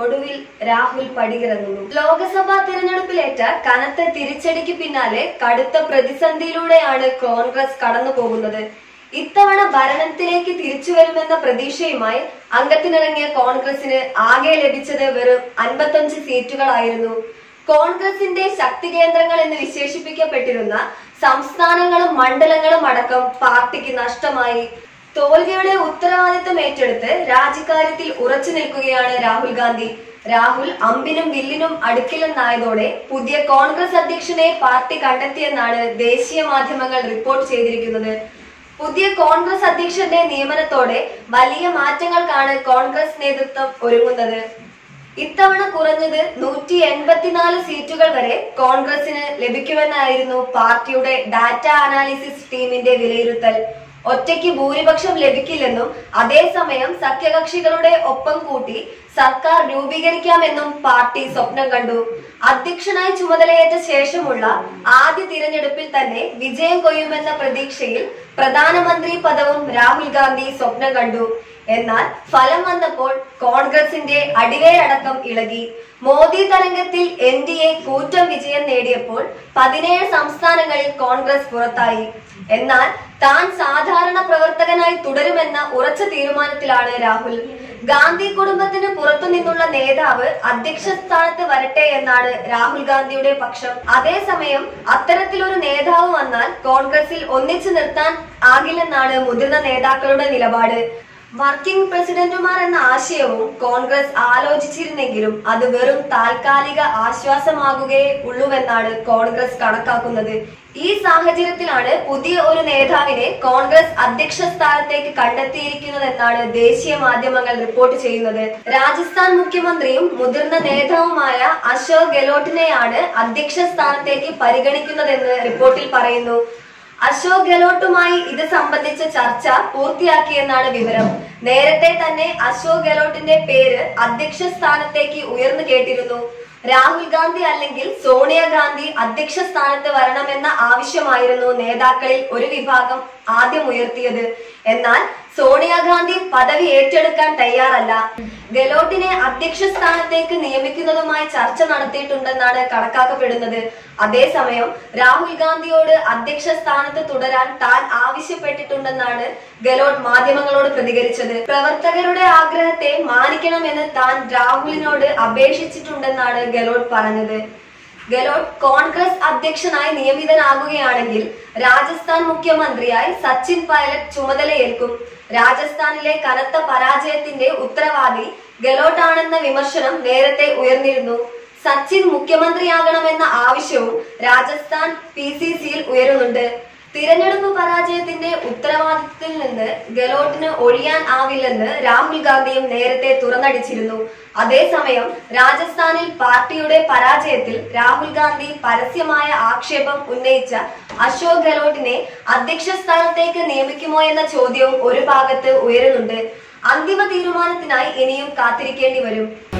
ഒടുവിൽ രാഹുൽ പടിയിറങ്ങുന്നു ലോക്സഭാ തിരഞ്ഞെടുപ്പിലേറ്റ കനത്ത തിരിച്ചടിക്ക് പിന്നാലെ കടുത്ത പ്രതിസന്ധിയിലൂടെയാണ് കോൺഗ്രസ് കടന്നു പോകുന്നത് ഇത്തവണ ഭരണത്തിലേക്ക് തിരിച്ചു വരുമെന്ന പ്രതീക്ഷയുമായി അംഗത്തിനിറങ്ങിയ കോൺഗ്രസിന് ആകെ ലഭിച്ചത് വെറും അൻപത്തഞ്ച് സീറ്റുകളായിരുന്നു കോൺഗ്രസിന്റെ ശക്തി കേന്ദ്രങ്ങൾ എന്ന് വിശേഷിപ്പിക്കപ്പെട്ടിരുന്ന സംസ്ഥാനങ്ങളും മണ്ഡലങ്ങളും അടക്കം പാർട്ടിക്ക് നഷ്ടമായി തോൽവിയുടെ ഉത്തരവാദിത്തം ഏറ്റെടുത്ത് രാജിക്കാര്യത്തിൽ ഉറച്ചു നിൽക്കുകയാണ് രാഹുൽ ഗാന്ധി രാഹുൽ അമ്പിനും വില്ലിനും അടുക്കില്ലെന്നായതോടെ പുതിയ കോൺഗ്രസ് അധ്യക്ഷനെ പാർട്ടി കണ്ടെത്തിയെന്നാണ് ദേശീയ മാധ്യമങ്ങൾ റിപ്പോർട്ട് ചെയ്തിരിക്കുന്നത് പുതിയ കോൺഗ്രസ് അധ്യക്ഷന്റെ നിയമനത്തോടെ വലിയ മാറ്റങ്ങൾക്കാണ് കോൺഗ്രസ് നേതൃത്വം ഒരുങ്ങുന്നത് ഇത്തവണ കുറഞ്ഞത് നൂറ്റി എൺപത്തിനാല് സീറ്റുകൾ വരെ കോൺഗ്രസിന് ലഭിക്കുമെന്നായിരുന്നു പാർട്ടിയുടെ ഡാറ്റ അനാലിസിസ് ടീമിന്റെ വിലയിരുത്തൽ ഒറ്റയ്ക്ക് ഭൂരിപക്ഷം ലഭിക്കില്ലെന്നും അതേസമയം സഖ്യകക്ഷികളുടെ ഒപ്പം കൂട്ടി സർക്കാർ രൂപീകരിക്കാമെന്നും പാർട്ടി സ്വപ്നം കണ്ടു അധ്യക്ഷനായി ചുമതലയേറ്റ ശേഷമുള്ള ആദ്യ തിരഞ്ഞെടുപ്പിൽ തന്നെ വിജയം കൊയ്യുമെന്ന പ്രതീക്ഷയിൽ പ്രധാനമന്ത്രി പദവും രാഹുൽ ഗാന്ധി സ്വപ്നം കണ്ടു എന്നാൽ ഫലം വന്നപ്പോൾ കോൺഗ്രസിന്റെ അടിവേരടക്കം ഇളകി മോദി തരംഗത്തിൽ എൻ ഡി എ കൂറ്റം വിജയം നേടിയപ്പോൾ പതിനേഴ് സംസ്ഥാനങ്ങളിൽ കോൺഗ്രസ് പുറത്തായി എന്നാൽ താൻ സാധാരണ പ്രവർത്തകനായി തുടരുമെന്ന ഉറച്ച തീരുമാനത്തിലാണ് രാഹുൽ ഗാന്ധി കുടുംബത്തിന് പുറത്തു നിന്നുള്ള നേതാവ് അധ്യക്ഷ സ്ഥാനത്ത് വരട്ടെ എന്നാണ് രാഹുൽ ഗാന്ധിയുടെ പക്ഷം അതേസമയം അത്തരത്തിലൊരു നേതാവ് വന്നാൽ കോൺഗ്രസിൽ ഒന്നിച്ചു നിർത്താൻ ആകില്ലെന്നാണ് മുതിർന്ന നേതാക്കളുടെ നിലപാട് വർക്കിംഗ് പ്രസിഡന്റുമാർ എന്ന ആശയവും കോൺഗ്രസ് ആലോചിച്ചിരുന്നെങ്കിലും അത് വെറും താൽക്കാലിക ആശ്വാസമാകുകയേ ഉള്ളൂവെന്നാണ് കോൺഗ്രസ് കണക്കാക്കുന്നത് ഈ സാഹചര്യത്തിലാണ് പുതിയ ഒരു നേതാവിനെ കോൺഗ്രസ് അധ്യക്ഷ സ്ഥാനത്തേക്ക് കണ്ടെത്തിയിരിക്കുന്നതെന്നാണ് ദേശീയ മാധ്യമങ്ങൾ റിപ്പോർട്ട് ചെയ്യുന്നത് രാജസ്ഥാൻ മുഖ്യമന്ത്രിയും മുതിർന്ന നേതാവുമായ അശോക് ഗെലോട്ടിനെയാണ് അധ്യക്ഷ സ്ഥാനത്തേക്ക് പരിഗണിക്കുന്നതെന്ന് റിപ്പോർട്ടിൽ പറയുന്നു അശോക് ഗെലോട്ടുമായി ഇത് സംബന്ധിച്ച ചർച്ച പൂർത്തിയാക്കിയെന്നാണ് വിവരം നേരത്തെ തന്നെ അശോക് ഗെലോട്ടിന്റെ പേര് അധ്യക്ഷ സ്ഥാനത്തേക്ക് ഉയർന്നു കേട്ടിരുന്നു രാഹുൽ ഗാന്ധി അല്ലെങ്കിൽ സോണിയാഗാന്ധി അധ്യക്ഷ സ്ഥാനത്ത് വരണമെന്ന ആവശ്യമായിരുന്നു നേതാക്കളിൽ ഒരു വിഭാഗം ആദ്യം ഉയർത്തിയത് എന്നാൽ സോണിയാഗാന്ധി പദവി ഏറ്റെടുക്കാൻ തയ്യാറല്ല ഗെലോട്ടിനെ അധ്യക്ഷ സ്ഥാനത്തേക്ക് നിയമിക്കുന്നതുമായി ചർച്ച നടത്തിയിട്ടുണ്ടെന്നാണ് കണക്കാക്കപ്പെടുന്നത് അതേസമയം രാഹുൽ ഗാന്ധിയോട് അധ്യക്ഷ സ്ഥാനത്ത് തുടരാൻ താൻ ആവശ്യപ്പെട്ടിട്ടുണ്ടെന്നാണ് ഗെലോട്ട് മാധ്യമങ്ങളോട് പ്രതികരിച്ചത് പ്രവർത്തകരുടെ ആഗ്രഹത്തെ മാനിക്കണമെന്ന് താൻ രാഹുലിനോട് അപേക്ഷിച്ചിട്ടുണ്ടെന്നാണ് ഗെലോട്ട് പറഞ്ഞത് ഗെലോട്ട് കോൺഗ്രസ് അധ്യക്ഷനായി നിയമിതനാകുകയാണെങ്കിൽ രാജസ്ഥാൻ മുഖ്യമന്ത്രിയായി സച്ചിൻ പൈലറ്റ് ചുമതലയേൽക്കും രാജസ്ഥാനിലെ കനത്ത പരാജയത്തിന്റെ ഉത്തരവാദി ഗെലോട്ടാണെന്ന വിമർശനം നേരത്തെ ഉയർന്നിരുന്നു സച്ചിൻ മുഖ്യമന്ത്രിയാകണമെന്ന ആവശ്യവും രാജസ്ഥാൻ പി സി സിയിൽ ഉയരുന്നുണ്ട് തിരഞ്ഞെടുപ്പ് പരാജയത്തിന്റെ ഉത്തരവാദിത്തത്തിൽ നിന്ന് ഗെലോട്ടിന് ഒഴിയാൻ ആവില്ലെന്ന് രാഹുൽ ഗാന്ധിയും നേരത്തെ തുറന്നടിച്ചിരുന്നു അതേസമയം രാജസ്ഥാനിൽ പാർട്ടിയുടെ പരാജയത്തിൽ രാഹുൽ ഗാന്ധി പരസ്യമായ ആക്ഷേപം ഉന്നയിച്ച അശോക് ഗെലോട്ടിനെ അധ്യക്ഷ സ്ഥാനത്തേക്ക് നിയമിക്കുമോ എന്ന ചോദ്യവും ഒരു ഭാഗത്ത് ഉയരുന്നുണ്ട് അന്തിമ തീരുമാനത്തിനായി ഇനിയും കാത്തിരിക്കേണ്ടി വരും